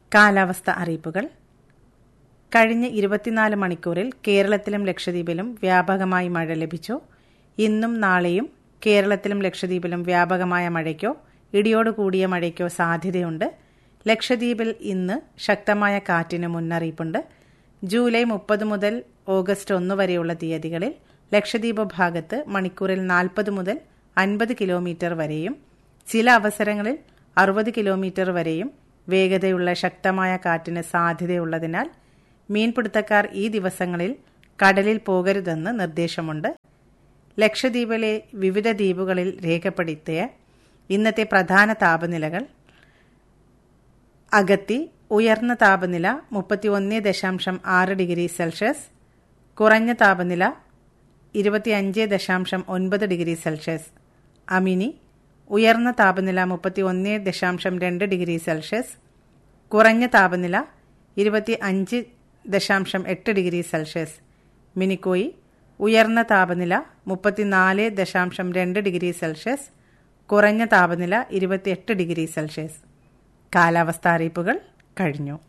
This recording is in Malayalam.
കാലാവസ്ഥ അറിയിപ്പുകൾ കഴിഞ്ഞ ഇരുപത്തിനാല് മണിക്കൂറിൽ കേരളത്തിലും ലക്ഷദ്വീപിലും വ്യാപകമായി മഴ ലഭിച്ചു ഇന്നും നാളെയും കേരളത്തിലും ലക്ഷദ്വീപിലും വ്യാപകമായ മഴയ്ക്കോ ഇടിയോട് കൂടിയ മഴയ്ക്കോ സാധ്യതയുണ്ട് ലക്ഷദ്വീപിൽ ഇന്ന് ശക്തമായ കാറ്റിന് മുന്നറിയിപ്പുണ്ട് ജൂലൈ മുപ്പത് മുതൽ ഓഗസ്റ്റ് ഒന്ന് വരെയുള്ള തീയതികളിൽ ലക്ഷദ്വീപ് ഭാഗത്ത് മണിക്കൂറിൽ നാൽപ്പത് മുതൽ അൻപത് കിലോമീറ്റർ വരെയും ചില അവസരങ്ങളിൽ അറുപത് കിലോമീറ്റർ വരെയും വേഗതയുള്ള ശക്തമായ കാറ്റിന് സാധ്യതയുള്ളതിനാൽ മീൻപിടുത്തക്കാർ ഈ ദിവസങ്ങളിൽ കടലിൽ പോകരുതെന്ന് നിർദ്ദേശമുണ്ട് ലക്ഷദ്വീപിലെ വിവിധ ദ്വീപുകളിൽ രേഖപ്പെടുത്തിയ ഇന്നത്തെ പ്രധാന താപനിലകൾ അഗത്തി ഉയർന്ന താപനില മുപ്പത്തിയൊന്ന് ദശാംശം ആറ് ഡിഗ്രി സെൽഷ്യസ് കുറഞ്ഞ താപനില ഇരുപത്തിയഞ്ച് ദശാംശം ഒൻപത് ഡിഗ്രി സെൽഷ്യസ് അമിനി ഉയർന്ന താപനില മുപ്പത്തിയൊന്ന് ദശാംശം രണ്ട് ഡിഗ്രി സെൽഷ്യസ് കുറഞ്ഞ താപനില ഇരുപത്തി അഞ്ച് ദശാംശം എട്ട് ഡിഗ്രി സെൽഷ്യസ് മിനിക്കോയി ഉയർന്ന താപനില മുപ്പത്തിനാല് ദശാംശം രണ്ട് ഡിഗ്രി സെൽഷ്യസ് കുറഞ്ഞ താപനില ഇരുപത്തിയെട്ട് ഡിഗ്രി സെൽഷ്യസ് കാലാവസ്ഥാ അറിയിപ്പുകൾ കഴിഞ്ഞു